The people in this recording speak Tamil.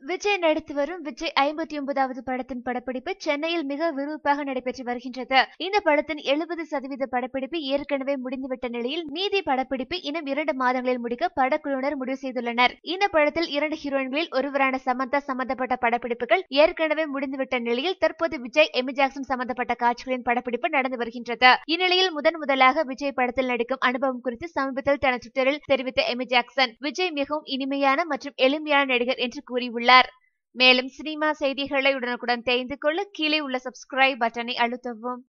விஜய் நடித்து வரும் விஜய் ஐம்பத்தி ஒன்பதாவது படத்தின் படப்பிடிப்பு சென்னையில் மிக விறுவிறுப்பாக நடைபெற்று வருகின்றது இந்த படத்தின் எழுபது சதவீத படப்பிடிப்பு ஏற்கனவே முடிந்துவிட்ட நிலையில் மீதி படப்பிடிப்பு இன்னும் இரண்டு மாதங்களில் முடிக்க படக்குழுவினர் முடிவு செய்துள்ளனர் இந்த படத்தில் இரண்டு ஹீரோயின்களில் ஒருவரான சமந்தா சம்பந்தப்பட்ட படப்பிடிப்புகள் ஏற்கனவே முடிந்துவிட்ட நிலையில் தற்போது விஜய் எமி ஜாக்சன் சம்பந்தப்பட்ட காட்சிகளின் படப்பிடிப்பு நடந்து வருகின்றது இந்நிலையில் முதன் முதலாக விஜய் படத்தில் நடிக்கும் அனுபவம் குறித்து சமீபத்தில் தனது ட்விட்டரில் தெரிவித்த எமி ஜாக்சன் விஜய் மிகவும் இனிமையான மற்றும் எளிமையான நடிகர் என்று கூறியுள்ளார் மேலும் சினிமா செய்திகளை உடனுக்குடன் தெரிந்து கொள்ள கீழே உள்ள சப்ஸ்கிரைப் பட்டனை அழுத்தவும்